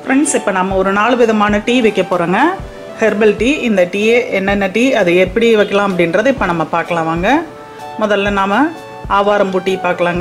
friends இப்போ நம்ம ஒரு நாலு விதமான டீ வைக்க போகிறோங்க ஹெர்பல் டீ இந்த டீயே என்னென்ன டீ அதை எப்படி வைக்கலாம் அப்படின்றத இப்போ நம்ம பார்க்கலாம் வாங்க முதல்ல நாம் ஆவாரம்பூ டீ பார்க்கலாங்க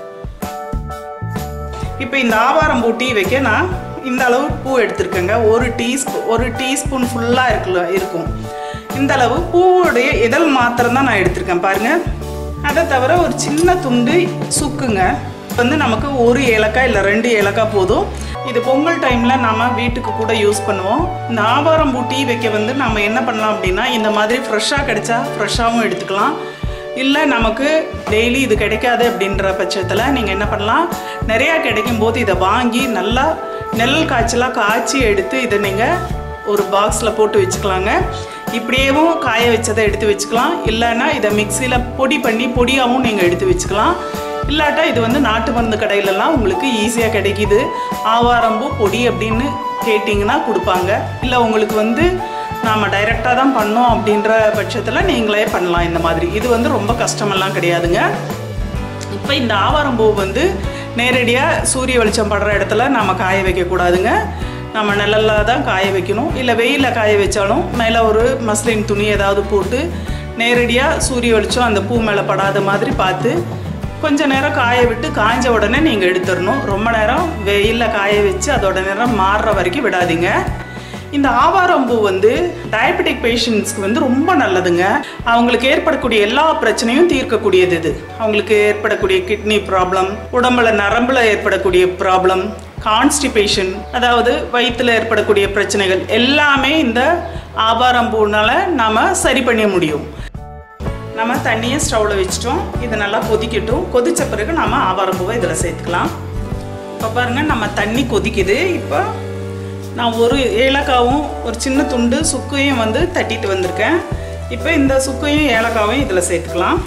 இப்போ இந்த ஆவாரம்பூ டீ வைக்க நான் இந்த அளவு பூ எடுத்திருக்கேங்க ஒரு டீஸ்பூ ஒரு டீஸ்பூன் ஃபுல்லாக இருக்குல்ல இருக்கும் இந்த அளவு பூவுடைய இதழ் மாத்திரம் தான் நான் எடுத்திருக்கேன் பாருங்கள் அதை தவிர ஒரு சின்ன துண்டு சுக்குங்க வந்து நமக்கு ஒரு ஏலக்காய் இல்லை ரெண்டு ஏலக்காய் போதும் இது பொங்கல் டைமில் நம்ம வீட்டுக்கு கூட யூஸ் பண்ணுவோம் இந்த ஆவாரம்பூ டீ வைக்க வந்து நம்ம என்ன பண்ணலாம் அப்படின்னா இந்த மாதிரி ஃப்ரெஷ்ஷாக கிடைச்சா ஃப்ரெஷ்ஷாகவும் எடுத்துக்கலாம் இல்லை நமக்கு டெய்லி இது கிடைக்காது அப்படின்ற பட்சத்தில் நீங்கள் என்ன பண்ணலாம் நிறையா கிடைக்கும் போது இதை வாங்கி நல்லா நெல் காய்ச்சலாக காய்ச்சி எடுத்து இதை நீங்கள் ஒரு பாக்ஸில் போட்டு வச்சுக்கலாங்க இப்படியேவும் காய வச்சதை எடுத்து வச்சுக்கலாம் இல்லைன்னா இதை மிக்சியில் பொடி பண்ணி பொடியாகவும் நீங்கள் எடுத்து வச்சுக்கலாம் இல்லாட்டா இது வந்து நாட்டு மருந்து கடையிலலாம் உங்களுக்கு ஈஸியாக கிடைக்கிது ஆவாரம்பூ பொடி அப்படின்னு கேட்டிங்கன்னா கொடுப்பாங்க இல்லை உங்களுக்கு வந்து நாம் டைரெக்டாக தான் பண்ணோம் அப்படின்ற பட்சத்தில் நீங்களே பண்ணலாம் இந்த மாதிரி இது வந்து ரொம்ப கஷ்டமெல்லாம் கிடையாதுங்க இப்போ இந்த ஆவாரம்பூ வந்து நேரடியாக சூரிய வெளிச்சம் படுற இடத்துல நம்ம காய வைக்கக்கூடாதுங்க நம்ம நிழலில் தான் காய வைக்கணும் இல்லை வெயிலில் காய வச்சாலும் மேலே ஒரு மஸ்லின் துணி ஏதாவது போட்டு நேரடியாக சூரிய வெளிச்சம் அந்த பூ மேலே படாத மாதிரி பார்த்து கொஞ்ச நேரம் காய விட்டு காய்ஞ்ச உடனே நீங்கள் எடுத்துடணும் ரொம்ப நேரம் வெயிலில் காய வச்சு அதோட நேரம் மாறுற வரைக்கும் விடாதீங்க இந்த ஆவாரம்பூ வந்து டயபெட்டிக் பேஷண்ட்ஸ்க்கு வந்து ரொம்ப நல்லதுங்க அவங்களுக்கு ஏற்படக்கூடிய எல்லா பிரச்சனையும் தீர்க்கக்கூடியது இது அவங்களுக்கு ஏற்படக்கூடிய கிட்னி ப்ராப்ளம் உடம்புல நரம்புல ஏற்படக்கூடிய ப்ராப்ளம் கான்ஸ்டிபேஷன் அதாவது வயிற்றில் ஏற்படக்கூடிய பிரச்சனைகள் எல்லாமே இந்த ஆவாரம்பூனால நாம் சரி பண்ண முடியும் நம்ம தண்ணியை ஸ்டவ்வில் வச்சிட்டோம் இது நல்லா கொதிக்கட்டும் கொதித்த பிறகு நம்ம ஆவாரம்பூவை இதில் சேர்த்துக்கலாம் இப்போ பாருங்கள் நம்ம தண்ணி கொதிக்குது இப்போ நான் ஒரு ஏலக்காவும் ஒரு சின்ன துண்டு சுக்கையும் வந்து தட்டிட்டு வந்திருக்கேன் இப்போ இந்த சுக்கையும் ஏலக்காவையும் இதில் சேர்த்துக்கலாம்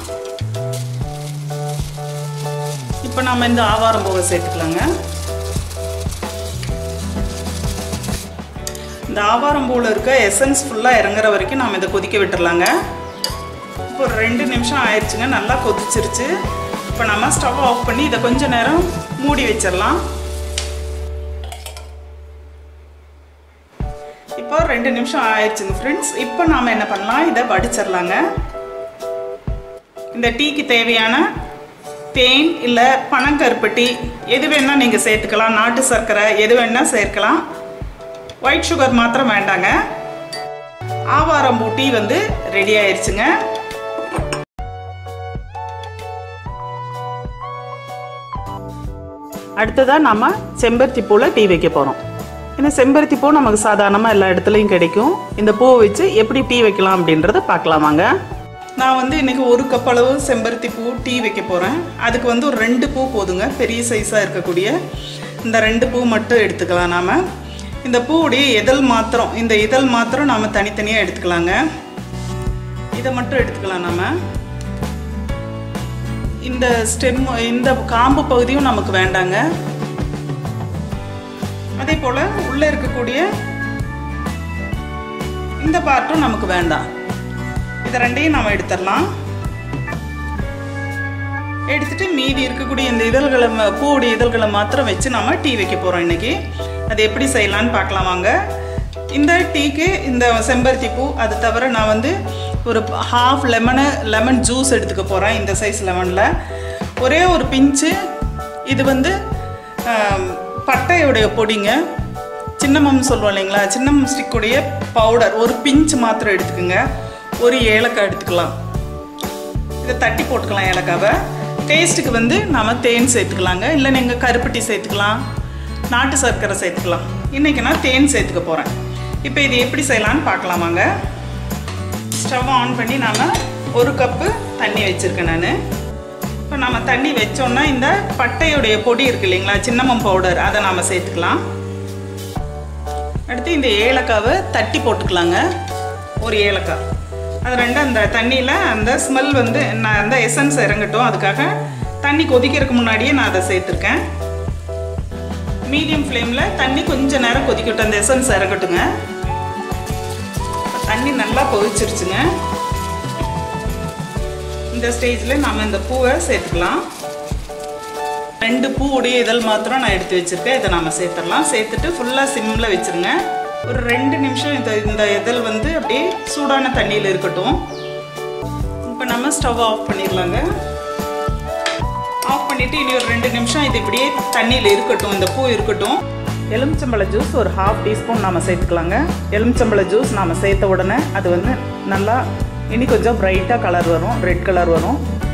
இப்போ நம்ம இந்த ஆவாரம்பூவை சேர்த்துக்கலாங்க இந்த ஆவாரம்பூவில் இருக்க எசன்ஸ் ஃபுல்லாக இறங்குற வரைக்கும் நாம் இதை கொதிக்க விட்டுறலாங்க இப்போ ஒரு ரெண்டு நிமிஷம் ஆயிடுச்சுங்க நல்லா கொதிச்சிருச்சு இப்போ நம்ம ஸ்டவ் ஆஃப் பண்ணி இதை கொஞ்சம் நேரம் மூடி வச்சிடலாம் இப்போ ரெண்டு நிமிஷம் ஆயிடுச்சுங்க ஃப்ரெண்ட்ஸ் இப்போ நாம் என்ன பண்ணலாம் இதை வடிச்சிடலாங்க இந்த டீக்கு தேவையான தேன் இல்லை பனங்கருப்பட்டி எது வேணால் நீங்கள் சேர்த்துக்கலாம் நாட்டு சர்க்கரை எது வேணால் சேர்க்கலாம் ஒயிட் சுகர் மாத்திரம் வேண்டாங்க ஆவாரம்பூ டீ வந்து ரெடி ஆயிடுச்சுங்க அடுத்ததாக நம்ம செம்பருத்தி பூவில் டீ வைக்க போகிறோம் ஏன்னா செம்பருத்தி பூ நமக்கு சாதாரணமாக எல்லா இடத்துலையும் கிடைக்கும் இந்த பூவை வச்சு எப்படி டீ வைக்கலாம் அப்படின்றத பார்க்கலாம் வாங்க நான் வந்து இன்றைக்கி ஒரு கப் அளவு செம்பருத்தி பூ டீ வைக்க போகிறேன் அதுக்கு வந்து ஒரு ரெண்டு பூ போதுங்க பெரிய சைஸாக இருக்கக்கூடிய இந்த ரெண்டு பூ மட்டும் எடுத்துக்கலாம் நாம் இந்த பூவுடைய இதழ் மாத்திரம் இந்த இதழ் மாத்திரம் நாம் தனித்தனியாக எடுத்துக்கலாங்க இதை மட்டும் எடுத்துக்கலாம் நாம் இந்த ஸ்டெம் இந்த காம்பு பகுதியும் நமக்கு வேண்டாங்க அதே போல் உள்ளே இருக்கக்கூடிய இந்த பார்ட்டும் நமக்கு வேண்டாம் இதை ரெண்டையும் நம்ம எடுத்துடலாம் எடுத்துட்டு மீதி இருக்கக்கூடிய இந்த இதழ்களை பூவுடைய இதழ்களை மாத்திரம் வச்சு நம்ம டீ வைக்க போகிறோம் இன்றைக்கி அது எப்படி செய்யலான்னு பார்க்கலாம் வாங்க இந்த டீக்கு இந்த செம்பருத்தி பூ அது தவிர நான் வந்து ஒரு ஹாஃப் லெமனு லெமன் ஜூஸ் எடுத்துக்க போகிறேன் இந்த சைஸ் லெமனில் ஒரே ஒரு பிஞ்சு இது வந்து பட்டையுடைய பொடிங்க சின்னமம் சொல்லுவோம் இல்லைங்களா சின்னமம் ஸ்டிக்குடைய பவுடர் ஒரு பிஞ்சு மாத்திரம் எடுத்துக்கோங்க ஒரு ஏலக்காய் எடுத்துக்கலாம் இதை தட்டி போட்டுக்கலாம் ஏலக்காவை டேஸ்ட்டுக்கு வந்து நம்ம தேன் சேர்த்துக்கலாங்க இல்லை நீங்கள் கருப்பட்டி சேர்த்துக்கலாம் நாட்டு சர்க்கரை சேர்த்துக்கலாம் இன்றைக்கி நான் தேன் சேர்த்துக்க போகிறேன் இப்போ இது எப்படி செய்யலான்னு பார்க்கலாமாங்க ஸ்டவ் ஆன் பண்ணி நாம் ஒரு கப்பு தண்ணி வச்சுருக்கேன் நான் இப்போ நம்ம தண்ணி வச்சோன்னா இந்த பட்டையுடைய பொடி இருக்கு இல்லைங்களா சின்னமம் பவுடர் அதை நாம் சேர்த்துக்கலாம் அடுத்து இந்த ஏலக்காவை தட்டி போட்டுக்கலாங்க ஒரு ஏலக்காய் அது ரெண்டும் அந்த தண்ணியில் அந்த ஸ்மெல் வந்து நான் அந்த எசன்ஸ் இறங்கட்டும் அதுக்காக தண்ணி கொதிக்கிறதுக்கு முன்னாடியே நான் அதை சேர்த்துருக்கேன் மீடியம் ஃப்ளேமில் தண்ணி கொஞ்சம் நேரம் கொதிக்கட்டும் அந்த எசன்ஸ் இறங்கட்டுங்க தண்ணி நல்லா கொதிச்சிருச்சுங்க இந்த ஸ்டேஜில் நம்ம இந்த பூவை சேர்த்துக்கலாம் ரெண்டு பூவுடைய இதழ் மாத்திரம் நான் எடுத்து வச்சுருக்கேன் இதை நாம் சேர்த்துடலாம் சேர்த்துட்டு ஃபுல்லாக சிம்மில் வச்சுருங்க ஒரு ரெண்டு நிமிஷம் இந்த இந்த இதழ் வந்து அப்படியே சூடான தண்ணியில் இருக்கட்டும் இப்போ நம்ம ஸ்டவ் ஆஃப் பண்ணிடலாங்க ஆஃப் பண்ணிவிட்டு இனி ஒரு ரெண்டு நிமிஷம் இது இப்படியே தண்ணியில் இருக்கட்டும் இந்த பூ இருக்கட்டும் எலுமிச்சம்பழ ஜூஸ் ஒரு ஹாஃப் டீஸ்பூன் நாம் சேர்த்துக்கலாங்க எலுமிச்சம்பழ ஜூஸ் நாம் சேர்த்த உடனே அது வந்து நல்லா இனி கொஞ்சம் பிரைட்டாக கலர் வரும் ரெட் கலர் வரும்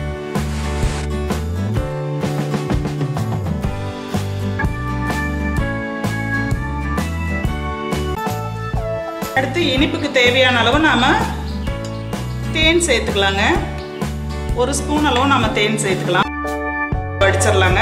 அடுத்து இனிப்புக்கு தேவையான அளவு நாம் தேன் சேர்த்துக்கலாங்க ஒரு ஸ்பூன் அளவு நம்ம தேன் சேர்த்துக்கலாம் வடிச்சிடலாங்க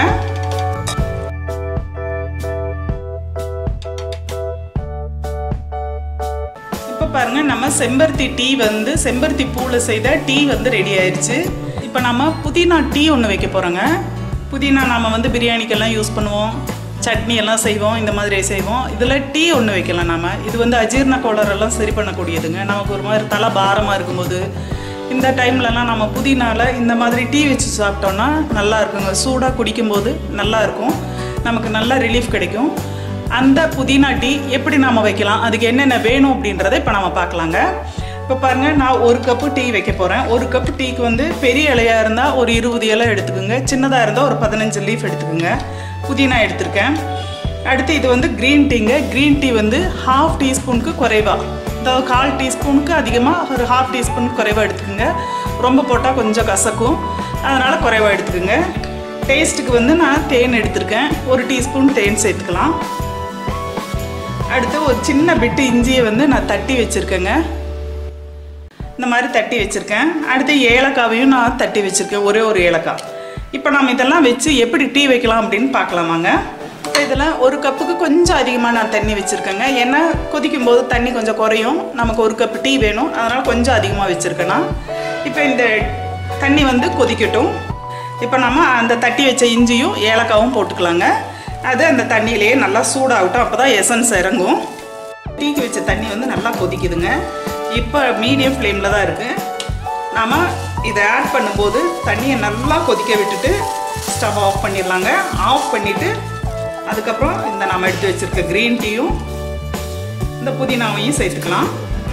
இப்போ பாருங்க நம்ம செம்பருத்தி டீ வந்து செம்பருத்தி பூவில் செய்த டீ வந்து ரெடி ஆயிடுச்சு இப்போ நம்ம புதினா டீ ஒன்று வைக்க போகிறோங்க புதினா நம்ம வந்து பிரியாணிக்கெல்லாம் யூஸ் பண்ணுவோம் சட்னி எல்லாம் செய்வோம் இந்த மாதிரி செய்வோம் இதில் டீ ஒன்று வைக்கலாம் நம்ம இது வந்து அஜீர்ண கோளரெல்லாம் சரி பண்ணக்கூடியதுங்க நமக்கு ஒரு மாதிரி தலை பாரமாக இருக்கும்போது இந்த டைம்லலாம் நம்ம புதினால இந்த மாதிரி டீ வச்சு சாப்பிட்டோம்னா நல்லா இருக்குங்க சூடாக குடிக்கும்போது நல்லா இருக்கும் நமக்கு நல்ல ரிலீஃப் கிடைக்கும் அந்த புதினா டீ எப்படி நாம வைக்கலாம் அதுக்கு என்னென்ன வேணும் அப்படின்றத இப்போ நம்ம பார்க்கலாங்க இப்போ பாருங்க நான் ஒரு கப்பு டீ வைக்க போகிறேன் ஒரு கப்பு டீக்கு வந்து பெரிய இலையாக இருந்தால் ஒரு இருபது இலை எடுத்துக்கோங்க சின்னதாக இருந்தால் ஒரு பதினஞ்சு லீஃப் எடுத்துக்கோங்க புதினா எடுத்திருக்கேன் அடுத்து இது வந்து க்ரீன் டீங்க க்ரீன் டீ வந்து ஹாஃப் டீஸ்பூனுக்கு குறைவாக அதாவது கால் டீஸ்பூனுக்கு அதிகமாக ஒரு ஹாஃப் டீஸ்பூனுக்கு குறைவாக எடுத்துக்கோங்க ரொம்ப போட்டால் கொஞ்சம் கசக்கும் அதனால் குறைவாக எடுத்துக்கோங்க டேஸ்ட்டுக்கு வந்து நான் தேன் எடுத்திருக்கேன் ஒரு டீஸ்பூன் தேன் சேர்த்துக்கலாம் அடுத்து ஒரு சின்ன பிட்டு இஞ்சியை வந்து நான் தட்டி வச்சுருக்கேங்க இந்த மாதிரி தட்டி வச்சுருக்கேன் அடுத்து ஏலக்காவையும் நான் தட்டி வச்சுருக்கேன் ஒரே ஒரு ஏலக்காய் இப்போ நம்ம இதெல்லாம் வச்சு எப்படி டீ வைக்கலாம் அப்படின்னு பார்க்கலாமாங்க இப்போ இதில் ஒரு கப்புக்கு கொஞ்சம் அதிகமாக நான் தண்ணி வச்சுருக்கேங்க ஏன்னா கொதிக்கும் போது தண்ணி கொஞ்சம் குறையும் நமக்கு ஒரு கப் டீ வேணும் அதனால் கொஞ்சம் அதிகமாக வச்சுருக்கேன்னா இப்போ இந்த தண்ணி வந்து கொதிக்கட்டும் இப்போ நம்ம அந்த தட்டி வச்ச இஞ்சியும் ஏலக்காவும் போட்டுக்கலாங்க அது அந்த தண்ணியிலேயே நல்லா சூடாகட்டும் அப்போ தான் எசன்ஸ் இறங்கும் டீக்கு வச்ச தண்ணி வந்து நல்லா கொதிக்குதுங்க இப்போ மீடியம் ஃப்ளேமில் தான் இருக்குது நாம் இதை ஆட் பண்ணும்போது தண்ணியை நல்லா கொதிக்க விட்டுட்டு ஸ்டவ் ஆஃப் பண்ணிடலாங்க ஆஃப் பண்ணிவிட்டு அதுக்கப்புறம் இந்த நம்ம எடுத்து வச்சுருக்க க்ரீன் டீயும் இந்த புதினாவையும் சேர்த்துக்கலாம்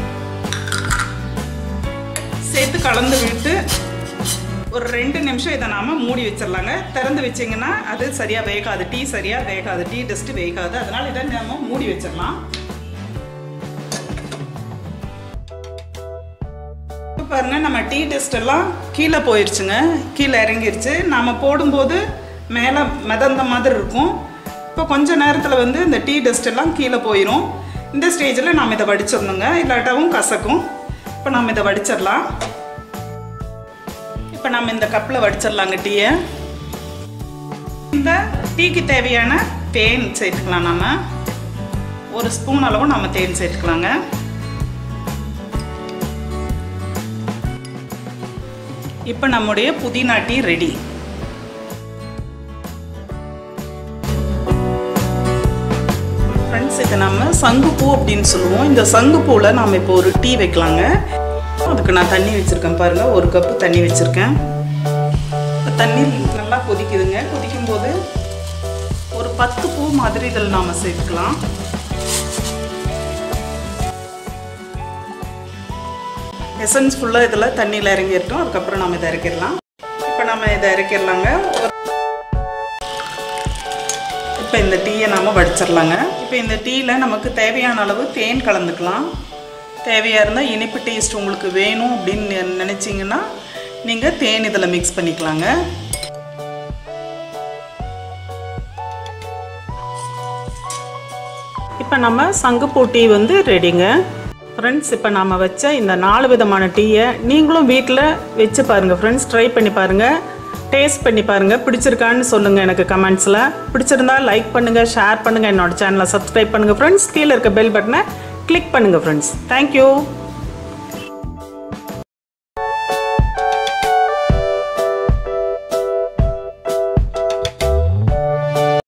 சேர்த்து கலந்து விட்டு ஒரு ரெண்டு நிமிஷம் இதை நாம் மூடி வச்சிடலாங்க திறந்து வச்சிங்கன்னா அது சரியாக வேகாது டீ சரியாக வேகாது டீ டஸ்ட்டு வேகாது அதனால் இதை நம்ம மூடி வச்சிடலாம் இப்போ பாருங்க நம்ம டீ டெஸ்ட் எல்லாம் கீழே போயிடுச்சுங்க கீழே இறங்கிருச்சு நம்ம போடும்போது மேலே மிதந்த மாதிரி இருக்கும் இப்போ கொஞ்ச நேரத்தில் வந்து இந்த டீ டஸ்ட் எல்லாம் கீழே போயிடும் இந்த ஸ்டேஜில் நம்ம இதை வடிச்சிடணுங்க இல்லாட்டாவும் கசக்கும் இப்போ நம்ம இதை வடிச்சிடலாம் இப்போ நம்ம இந்த கப்பில் வடிச்சிடலாங்க டீயை இந்த டீக்கு தேவையான தேன் சேர்த்துக்கலாம் நம்ம ஒரு ஸ்பூன் அளவு நம்ம தேன் சேர்த்துக்கலாங்க இப்போ நம்முடைய புதினா டீ ரெடி ஃப்ரெண்ட்ஸ் இதை நம்ம சங்குப்பூ அப்படின்னு சொல்லுவோம் இந்த சங்குப்பூவில் நாம் இப்போ ஒரு டீ வைக்கலாங்க அதுக்கு நான் தண்ணி வச்சுருக்கேன் பாருங்கள் ஒரு கப்பு தண்ணி வச்சுருக்கேன் தண்ணி நல்லா கொதிக்குதுங்க கொதிக்கும்போது ஒரு பத்து பூ மாதிரி இதில் நாம் சேர்த்துக்கலாம் எசன்ஸ் ஃபுல்லாக இதில் தண்ணியில் இறங்கிட்டோம் அதுக்கப்புறம் நம்ம இதை இறக்கிடலாம் இப்போ நம்ம இதை இறக்கிடலாங்க இப்போ இந்த டீயை நாம் வடிச்சிடலாங்க இப்போ இந்த டீயில் நமக்கு தேவையான அளவு தேன் கலந்துக்கலாம் தேவையாக இருந்தால் இனிப்பு டேஸ்ட் உங்களுக்கு வேணும் அப்படின்னு நினச்சிங்கன்னா நீங்கள் தேன் இதில் மிக்ஸ் பண்ணிக்கலாங்க இப்போ நம்ம சங்குப்பூ டீ வந்து ரெடிங்க ஃப்ரெண்ட்ஸ் இப்போ நம்ம வச்ச இந்த நாலு விதமான டீயை நீங்களும் வீட்டில் வச்சு பாருங்கள் ஃப்ரெண்ட்ஸ் ட்ரை பண்ணி பாருங்கள் டேஸ்ட் பண்ணி பாருங்கள் பிடிச்சிருக்கான்னு சொல்லுங்கள் எனக்கு கமெண்ட்ஸில் பிடிச்சிருந்தா லைக் பண்ணுங்கள் ஷேர் பண்ணுங்கள் என்னோட சேனலை சப்ஸ்கிரைப் பண்ணுங்கள் ஃப்ரெண்ட்ஸ் கீழே இருக்க பெல் பட்டனை கிளிக் பண்ணுங்கள் ஃப்ரெண்ட்ஸ் தேங்க்யூ